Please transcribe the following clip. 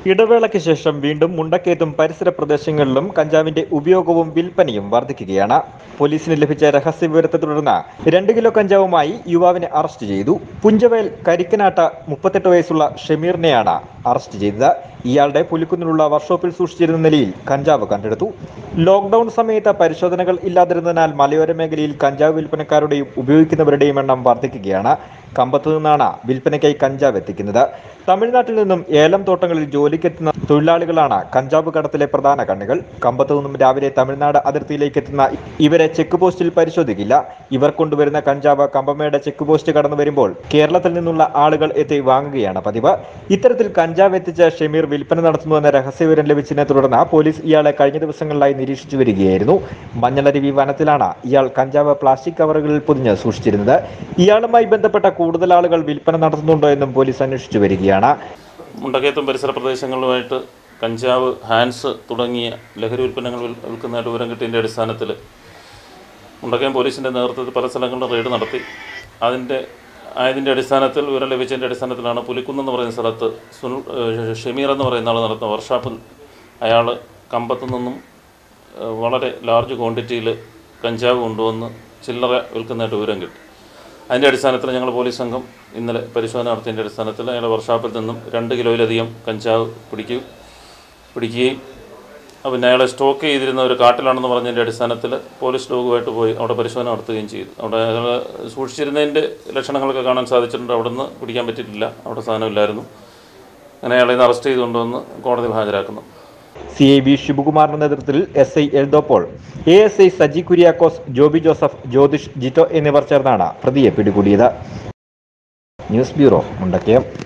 ഇടവേളയ്ക്ക് ശേഷം വീണ്ടും മുണ്ടക്കയത്തും പരിസര പ്രദേശങ്ങളിലും കഞ്ചാവിന്റെ ഉപയോഗവും വിൽപ്പനയും വർദ്ധിക്കുകയാണ് പോലീസിന് ലഭിച്ച രഹസ്യ വിവരത്തെ തുടർന്ന് രണ്ട് കിലോ കഞ്ചാവുമായി യുവാവിനെ അറസ്റ്റ് ചെയ്തു പുഞ്ചവയൽ കരിക്കനാട്ട മുപ്പത്തെട്ട് വയസ്സുള്ള ഷമീറിനെയാണ് അറസ്റ്റ് ചെയ്തത് ഇയാളുടെ പുലിക്കുന്നിലുള്ള വർക്ക്ഷോപ്പിൽ സൂക്ഷിച്ചിരുന്ന നിലയിൽ കഞ്ചാവ് കണ്ടെടുത്തു ലോക്ക്ഡൌൺ സമയത്ത് പരിശോധനകൾ ഇല്ലാതിരുന്നതിനാൽ മലയോര മേഖലയിൽ കഞ്ചാവ് വിൽപ്പനക്കാരുടെയും ഉപയോഗിക്കുന്നവരുടെയും എണ്ണം വർദ്ധിക്കുകയാണ് കമ്പത്തു നിന്നാണ് വിൽപ്പനയ്ക്കായി കഞ്ചാവ് എത്തിക്കുന്നത് തമിഴ്നാട്ടിൽ നിന്നും ഏലം തോട്ടങ്ങളിൽ ജോലിക്കെത്തുന്ന തൊഴിലാളികളാണ് കഞ്ചാവ് കടത്തിലെ പ്രധാന കണ്ണികൾ കമ്പത്തു നിന്നും രാവിലെ തമിഴ്നാട് അതിർത്തിയിലേക്ക് എത്തുന്ന ഇവരെ ചെക്ക് പോസ്റ്റിൽ പരിശോധിക്കില്ല ഇവർ കൊണ്ടുവരുന്ന കഞ്ചാവ് കമ്പമയുടെ ചെക്ക് പോസ്റ്റ് കടന്നു വരുമ്പോൾ കേരളത്തിൽ നിന്നുള്ള ആളുകൾ എത്തി വാങ്ങുകയാണ് പതിവ് ഇത്തരത്തിൽ കഞ്ചാവ് എത്തിച്ച ഷമീർ വിൽപ്പന നടത്തുന്നുവെന്ന രഹസ്യവിവരം ലഭിച്ചതിനെ തുടർന്ന് പോലീസ് ഇയാളെ കഴിഞ്ഞ ദിവസങ്ങളിലായി നിരീക്ഷിച്ചു വരികയായിരുന്നു മഞ്ഞളരുവി വനത്തിലാണ് ഇയാൾ കഞ്ചാവ് പ്ലാസ്റ്റിക് കവറുകളിൽ പൊതിഞ്ഞ് സൂക്ഷിച്ചിരുന്നത് ഇയാളുമായി ബന്ധപ്പെട്ട കൂടുതൽ ആളുകൾ വിൽപ്പന നടത്തുന്നുണ്ടോ എന്നും പോലീസ് അന്വേഷിച്ചു വരികയാണ് മുണ്ടക്കയത്തും പരിസര പ്രദേശങ്ങളുമായിട്ട് കഞ്ചാവ് ഹാൻസ് തുടങ്ങിയ ലഹരി ഉൽപ്പന്നങ്ങൾ വിൽ- വിൽക്കുന്നതായിട്ട് വിവരം കിട്ടിയതിൻ്റെ അടിസ്ഥാനത്തിൽ മുണ്ടക്കയം പോലീസിൻ്റെ നേതൃത്വത്തിൽ പല സ്ഥലങ്ങളിലും റെയ്ഡ് നടത്തി അതിൻ്റെ ആയതിൻ്റെ അടിസ്ഥാനത്തിൽ വിവരം ലഭിച്ചതിൻ്റെ അടിസ്ഥാനത്തിലാണ് പുലിക്കുന്ന് എന്ന് പറയുന്ന സ്ഥലത്ത് സുനിൽ ഏഹ് ഷമീർ എന്ന് പറയുന്ന ആൾ നടത്തുന്ന വർക്ക്ഷോപ്പിൽ അയാൾ കമ്പത്തു നിന്നും ഏഹ് വളരെ ലാർജ് ക്വാണ്ടിറ്റിയിൽ കഞ്ചാവ് കൊണ്ടുവന്ന് ചില്ലറ വിൽക്കുന്നതായിട്ട് വിവരം കിട്ടി അതിൻ്റെ അടിസ്ഥാനത്തിൽ ഞങ്ങൾ പോലീസ് സംഘം ഇന്നലെ പരിശോധന നടത്തിയതിൻ്റെ അടിസ്ഥാനത്തിൽ അയാളുടെ വർക്ക്ഷോപ്പിൽ നിന്നും രണ്ട് കിലോയിലധികം കഞ്ചാവ് പിടിക്കും പിടിക്കുകയും അപ്പോൾ പിന്നെ അയാളെ സ്റ്റോക്ക് ചെയ്തിരുന്ന ഒരു കാട്ടിലാണെന്ന് പറഞ്ഞതിൻ്റെ അടിസ്ഥാനത്തിൽ പോലീസ് ഡോഗുമായിട്ട് പോയി അവിടെ പരിശോധന നടത്തുകയും ചെയ്തു അവിടെ അയാൾ സൂക്ഷിച്ചിരുന്നതിൻ്റെ ലക്ഷണങ്ങളൊക്കെ കാണാൻ സാധിച്ചിട്ടുണ്ട് അവിടെ നിന്ന് പിടിക്കാൻ പറ്റിയിട്ടില്ല അവിടെ സാധനമില്ലായിരുന്നു അങ്ങനെ അയാളെ ഇന്ന് അറസ്റ്റ് ചെയ്തുകൊണ്ടുവന്ന് കോടതിയിൽ ഹാജരാക്കുന്നു സി ഐ ബി ശിവകുമാറിന്റെ നേതൃത്വത്തിൽ S I Eldhopaul A S I Saji Kuriakose Joby Joseph Jyothish Jitto എന്നിവർ ചേർന്നാണ് പ്രതിയെ പിടികൂടിയത് ന്യൂസ് ബ്യൂറോ മുണ്ടക്കയം